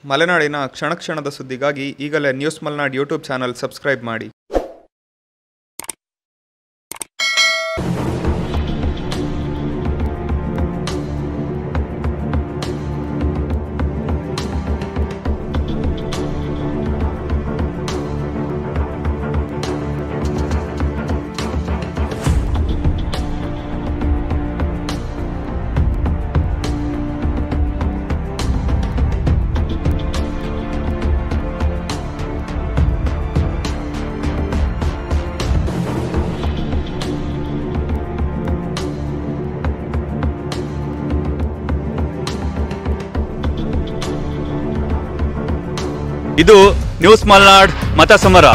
ಮಲೆನಾಡಿನ ಕ್ಷಣ ಕ್ಷಣದ ಸುದ್ದಿಗಾಗಿ ಈಗಲೇ news Malenad YouTube channel subscribe ಮಾಡಿ ಇದು ನ್ಯೂಸ್ ಮಲ್ನಾಡ್ ಮತ ಸಮರ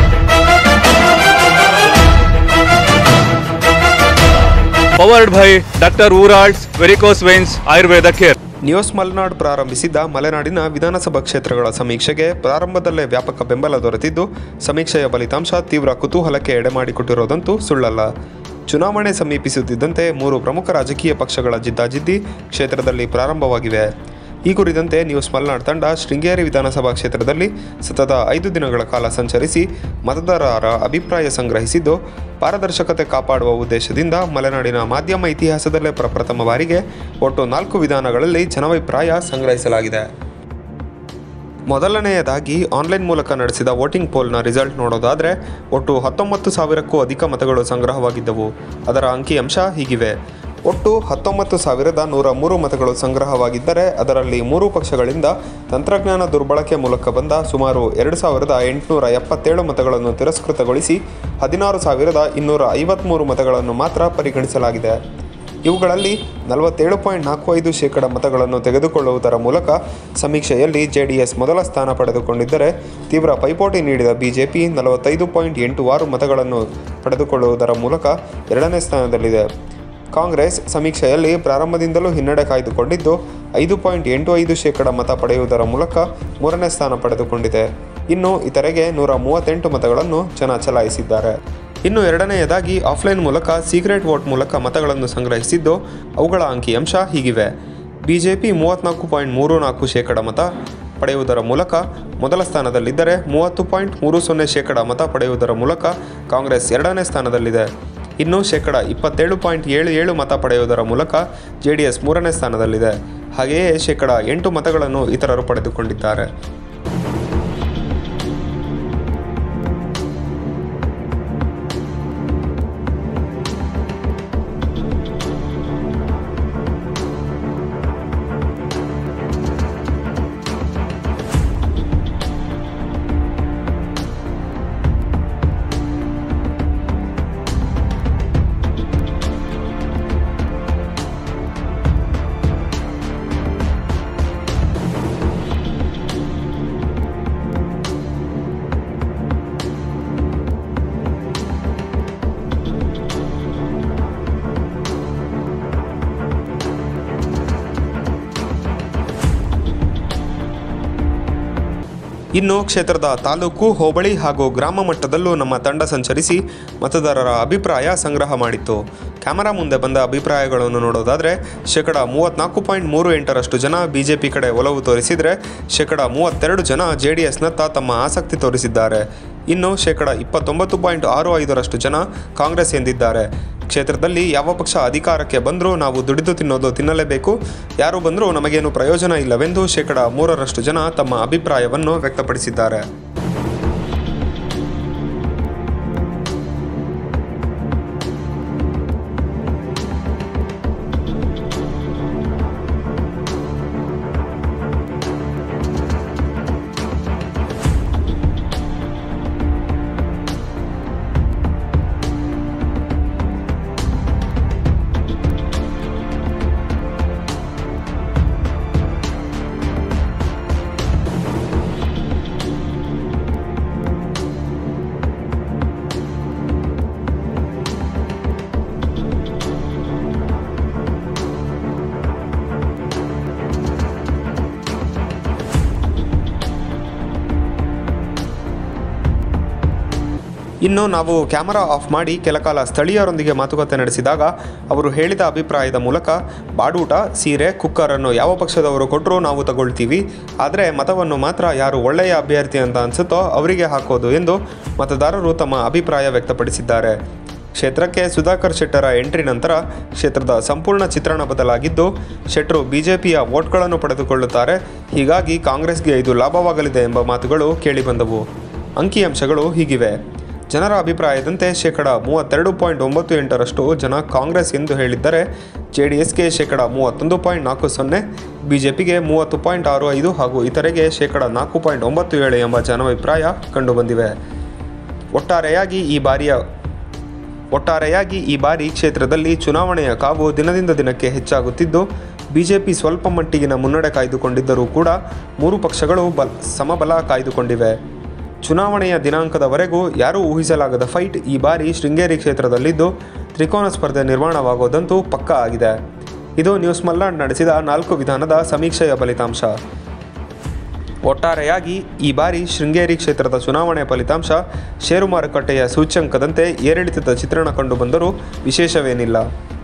ಪವರ್ಡ್ ಬೈ ಡಾಕ್ಟರ್ ಊರಾಲ್ಡ್ಸ್ varicose veins Ayurveda care news Malenadu ಪ್ರಾರಂಭಿಸಿದ್ದ ಮಲೆನಾಡಿನ ವಿಧಾನಸಭಾ ಕ್ಷೇತ್ರಗಳ ಸಮೀಕ್ಷೆಗೆ ಪ್ರಾರಂಭದಲ್ಲೇ ವ್ಯಾಪಕ ಬೆಂಬಲ ದೊರೆತಿದ್ದು ಸಮೀಕ್ಷೆಯ ಫಲಿತಾಂಶ ತೀವ್ರ ಕುತೂಹಲಕ್ಕೆ ಎಡೆಮಾಡಿಕೊಟ್ಟಿರೋದಂತೂ ಸುಳ್ಳಲ್ಲ ಚುನಾವಣೆ ಸಮೀಪಿಸುತ್ತಿದ್ದಂತೆ ಮೂರು ಪ್ರಮುಖ ರಾಜಕೀಯ ಪಕ್ಷಗಳ ಜಿದ್ದಾಜಿದ್ದಿ ಕ್ಷೇತ್ರದಲ್ಲಿ ಪ್ರಾರಂಭವಾಗಿವೆ ಈ ಕುರಿತಂತೆ ನ್ಯೂಸ್ ಮಲೆನಾಡು ತಂಡ ಶೃಂಗೇರಿ ವಿಧಾನಸಭಾ ಕ್ಷೇತ್ರದಲ್ಲಿ ಸತತ ಐದು ದಿನಗಳ ಕಾಲ ಸಂಚರಿಸಿ ಮತದಾರರ ಅಭಿಪ್ರಾಯ ಸಂಗ್ರಹಿಸಿದ್ದು ಪಾರದರ್ಶಕತೆ ಕಾಪಾಡುವ ಉದ್ದೇಶದಿಂದ ಮಲೆನಾಡಿನ ಮಾಧ್ಯಮ ಇತಿಹಾಸದಲ್ಲೇ ಪ್ರಪ್ರಥಮ ಬಾರಿಗೆ ಒಟ್ಟು ನಾಲ್ಕು ವಿಧಾನಗಳಲ್ಲಿ ಜನಾಭಿಪ್ರಾಯ ಸಂಗ್ರಹಿಸಲಾಗಿದೆ ಮೊದಲನೆಯದಾಗಿ ಆನ್ಲೈನ್ ಮೂಲಕ ನಡೆಸಿದ ವೋಟಿಂಗ್ ಪೋಲ್ನ ರಿಸಲ್ಟ್ ನೋಡೋದಾದರೆ ಒಟ್ಟು ಹತ್ತೊಂಬತ್ತು ಸಾವಿರಕ್ಕೂ ಅಧಿಕ ಮತಗಳು ಸಂಗ್ರಹವಾಗಿದ್ದವು ಅದರ ಅಂಕಿಅಂಶ ಹೀಗಿವೆ ಒಟ್ಟು ಹತ್ತೊಂಬತ್ತು ಸಾವಿರದ ನೂರ ಮೂರು ಮತಗಳು ಸಂಗ್ರಹವಾಗಿದ್ದರೆ ಅದರಲ್ಲಿ ಮೂರು ಪಕ್ಷಗಳಿಂದ ತಂತ್ರಜ್ಞಾನ ದುರ್ಬಳಕೆ ಮೂಲಕ ಬಂದ ಸುಮಾರು ಎರಡು ಸಾವಿರದ ಎಂಟುನೂರ ಎಪ್ಪತ್ತೇಳು ಮತಗಳನ್ನು ತಿರಸ್ಕೃತಗೊಳಿಸಿ ಹದಿನಾರು ಸಾವಿರದ ಇನ್ನೂರ ಐವತ್ತ್ಮೂರು ಮತಗಳನ್ನು ಮಾತ್ರ ಪರಿಗಣಿಸಲಾಗಿದೆ ಇವುಗಳಲ್ಲಿ ನಲವತ್ತೇಳು ಪಾಯಿಂಟ್ ನಾಲ್ಕು ಐದು ಶೇಕಡ ಮತಗಳನ್ನು ತೆಗೆದುಕೊಳ್ಳುವುದರ ಮೂಲಕ ಸಮೀಕ್ಷೆಯಲ್ಲಿ ಜೆಡಿಎಸ್ ಮೊದಲ ಸ್ಥಾನ ಪಡೆದುಕೊಂಡಿದ್ದರೆ ತೀವ್ರ ಪೈಪೋಟಿ ನೀಡಿದ ಬಿಜೆಪಿ ನಲವತ್ತೈದು ಪಾಯಿಂಟ್ ಎಂಟು ಆರು ಮತಗಳನ್ನು ಪಡೆದುಕೊಳ್ಳುವುದರ ಮೂಲಕ ಎರಡನೇ ಸ್ಥಾನದಲ್ಲಿದೆ ಕಾಂಗ್ರೆಸ್ ಸಮೀಕ್ಷೆಯಲ್ಲಿ ಪ್ರಾರಂಭದಿಂದಲೂ ಹಿನ್ನಡೆ ಕಾಯ್ದುಕೊಂಡಿದ್ದು ಐದು ಪಾಯಿಂಟ್ ಎಂಟು ಐದು ಶೇಕಡ ಮತ ಪಡೆಯುವುದರ ಮೂಲಕ ಮೂರನೇ ಸ್ಥಾನ ಪಡೆದುಕೊಂಡಿದೆ ಇನ್ನು ಇತರೆಗೆ ನೂರ ಮೂವತ್ತೆಂಟು ಮತಗಳನ್ನು ಜನ ಚಲಾಯಿಸಿದ್ದಾರೆ ಇನ್ನು ಎರಡನೆಯದಾಗಿ ಆಫ್ಲೈನ್ ಮೂಲಕ ಸೀಕ್ರೆಟ್ ವೋಟ್ ಮೂಲಕ ಮತಗಳನ್ನು ಸಂಗ್ರಹಿಸಿದ್ದು ಅವುಗಳ ಅಂಕಿಅಂಶ ಹೀಗಿವೆ ಬಿಜೆಪಿ ಮೂವತ್ತ್ನಾಲ್ಕು ಪಾಯಿಂಟ್ ಮೂರು ನಾಲ್ಕು ಶೇಕಡ ಮತ ಪಡೆಯುವುದರ ಮೂಲಕ ಮೊದಲ ಸ್ಥಾನದಲ್ಲಿದ್ದರೆ ಮೂವತ್ತು ಪಾಯಿಂಟ್ ಮೂರು ಸೊನ್ನೆ ಶೇಕಡ ಮತ ಪಡೆಯುವುದರ ಮೂಲಕ ಕಾಂಗ್ರೆಸ್ ಎರಡನೇ ಸ್ಥಾನದಲ್ಲಿದೆ ಇನ್ನು ಶೇಕಡ ಇಪ್ಪತ್ತೇಳು ಪಾಯಿಂಟ್ ಏಳು ಏಳು ಮತ ಪಡೆಯುವುದರ ಮೂಲಕ ಜೆ ಡಿ ಎಸ್ ಮೂರನೇ ಸ್ಥಾನದಲ್ಲಿದೆ ಹಾಗೆಯೇ ಶೇಕಡ ಎಂಟು ಮತಗಳನ್ನು ಇತರರು ಪಡೆದುಕೊಂಡಿದ್ದಾರೆ ಇನ್ನು ಕ್ಷೇತ್ರದ ತಾಲೂಕು ಹೋಬಳಿ ಹಾಗೂ ಗ್ರಾಮ ಮಟ್ಟದಲ್ಲೂ ನಮ್ಮ ತಂಡ ಸಂಚರಿಸಿ ಮತದಾರರ ಅಭಿಪ್ರಾಯ ಸಂಗ್ರಹ ಮಾಡಿತ್ತು ಕ್ಯಾಮರಾ ಮುಂದೆ ಬಂದ ಅಭಿಪ್ರಾಯಗಳನ್ನು ನೋಡೋದಾದರೆ ಶೇಕಡ ಮೂವತ್ತ್ನಾಲ್ಕು ಪಾಯಿಂಟ್ ಮೂರು ಎಂಟರಷ್ಟು ಜನ ಬಿಜೆಪಿ ಕಡೆ ಒಲವು ತೋರಿಸಿದರೆ ಶೇಕಡ ಮೂವತ್ತೆರಡು ಜನ ಜೆ ಡಿ ಎಸ್ನತ್ತ ತಮ್ಮ ಆಸಕ್ತಿ ತೋರಿಸಿದ್ದಾರೆ ಇನ್ನು ಶೇಕಡ ಇಪ್ಪತ್ತೊಂಬತ್ತು ಪಾಯಿಂಟ್ ಆರು ಐದರಷ್ಟು ಜನ ಕಾಂಗ್ರೆಸ್ ಎಂದಿದ್ದಾರೆ ಕ್ಷೇತ್ರದಲ್ಲಿ ಯಾವ ಪಕ್ಷ ಅಧಿಕಾರಕ್ಕೆ ಬಂದರೂ ನಾವು ದುಡಿದು ತಿನ್ನೋದು ತಿನ್ನಲೇಬೇಕು ಯಾರು ಬಂದರೂ ನಮಗೇನು ಪ್ರಯೋಜನ ಇಲ್ಲವೆಂದು ಶೇಕಡ ಮೂರರಷ್ಟು ಜನ ತಮ್ಮ ಅಭಿಪ್ರಾಯವನ್ನು ವ್ಯಕ್ತಪಡಿಸಿದ್ದಾರೆ ಇನ್ನು ನಾವು ಕ್ಯಾಮರಾ ಆಫ್ ಮಾಡಿ ಕೆಲಕಾಲ ಸ್ಥಳೀಯರೊಂದಿಗೆ ಮಾತುಕತೆ ನಡೆಸಿದಾಗ ಅವರು ಹೇಳಿದ ಅಭಿಪ್ರಾಯದ ಮೂಲಕ ಬಾಡೂಟ ಸೀರೆ ಕುಕ್ಕರನ್ನು ಯಾವ ಪಕ್ಷದವರು ಕೊಟ್ಟರೂ ನಾವು ತಗೊಳ್ತೀವಿ ಆದರೆ ಮತವನ್ನು ಮಾತ್ರ ಯಾರು ಒಳ್ಳೆಯ ಅಭ್ಯರ್ಥಿ ಅಂತ ಅನಿಸುತ್ತೋ ಅವರಿಗೆ ಹಾಕೋದು ಎಂದು ಮತದಾರರು ತಮ್ಮ ಅಭಿಪ್ರಾಯ ವ್ಯಕ್ತಪಡಿಸಿದ್ದಾರೆ ಕ್ಷೇತ್ರಕ್ಕೆ ಸುಧಾಕರ್ ಶೆಟ್ಟರ ಎಂಟ್ರಿ ನಂತರ ಕ್ಷೇತ್ರದ ಸಂಪೂರ್ಣ ಚಿತ್ರಣ ಬದಲಾಗಿದ್ದು ಶೆಟ್ಟರು ಬಿಜೆಪಿಯ ವೋಟ್ಗಳನ್ನು ಪಡೆದುಕೊಳ್ಳುತ್ತಾರೆ ಹೀಗಾಗಿ ಕಾಂಗ್ರೆಸ್ಗೆ ಇದು ಲಾಭವಾಗಲಿದೆ ಎಂಬ ಮಾತುಗಳು ಕೇಳಿಬಂದವು ಅಂಕಿಅಂಶಗಳು ಹೀಗಿವೆ ಜನರ ಅಭಿಪ್ರಾಯದಂತೆ ಶೇಕಡ ಮೂವತ್ತೆರಡು ಪಾಯಿಂಟ್ ಒಂಬತ್ತು ಎಂಟರಷ್ಟು ಜನ ಕಾಂಗ್ರೆಸ್ ಎಂದು ಹೇಳಿದ್ದರೆ ಜೆ ಡಿ ಎಸ್ಗೆ ಶೇಕಡ ಮೂವತ್ತೊಂದು ಪಾಯಿಂಟ್ ನಾಲ್ಕು ಸೊನ್ನೆ ಬಿಜೆಪಿಗೆ ಮೂವತ್ತು ಪಾಯಿಂಟ್ ಆರು ಐದು ಹಾಗೂ ಇತರೆಗೆ ಶೇಕಡ ನಾಲ್ಕು ಪಾಯಿಂಟ್ ಒಂಬತ್ತು ಏಳು ಎಂಬ ಜನಾಭಿಪ್ರಾಯ ಕಂಡುಬಂದಿವೆ ಒಟ್ಟಾರೆಯಾಗಿ ಈ ಬಾರಿಯ ಒಟ್ಟಾರೆಯಾಗಿ ಈ ಬಾರಿ ಕ್ಷೇತ್ರದಲ್ಲಿ ಚುನಾವಣೆಯ ಕಾವು ದಿನದಿಂದ ದಿನಕ್ಕೆ ಹೆಚ್ಚಾಗುತ್ತಿದ್ದು ಬಿಜೆಪಿ ಸ್ವಲ್ಪ ಮಟ್ಟಿಗಿನ ಮುನ್ನಡೆ ಕಾಯ್ದುಕೊಂಡಿದ್ದರೂ ಕೂಡ ಮೂರು ಪಕ್ಷಗಳು ಬಲ್ ಸಮಬಲ ಕಾಯ್ದುಕೊಂಡಿವೆ ಚುನಾವಣೆಯ ದಿನಾಂಕದವರೆಗೂ ಯಾರೂ ಊಹಿಸಲಾಗದ ಫೈಟ್ ಈ ಬಾರಿ ಶೃಂಗೇರಿ ಕ್ಷೇತ್ರದಲ್ಲಿದ್ದು ತ್ರಿಕೋನ ಸ್ಪರ್ಧೆ ನಿರ್ಮಾಣವಾಗೋದಂತೂ ಪಕ್ಕಾ ಆಗಿದೆ ಇದು ನ್ಯೂಸ್ ಮಲ್ನಾಡ್ ನಡೆಸಿದ ನಾಲ್ಕು ವಿಧಾನದ ಸಮೀಕ್ಷೆಯ ಫಲಿತಾಂಶ ಒಟ್ಟಾರೆಯಾಗಿ ಈ ಬಾರಿ ಶೃಂಗೇರಿ ಕ್ಷೇತ್ರದ ಚುನಾವಣೆ ಫಲಿತಾಂಶ ಷೇರು ಮಾರುಕಟ್ಟೆಯ ಸೂಚ್ಯಂಕದಂತೆ ಏರಿಳಿತದ ಚಿತ್ರಣ ಕಂಡುಬಂದರೂ ವಿಶೇಷವೇನಿಲ್ಲ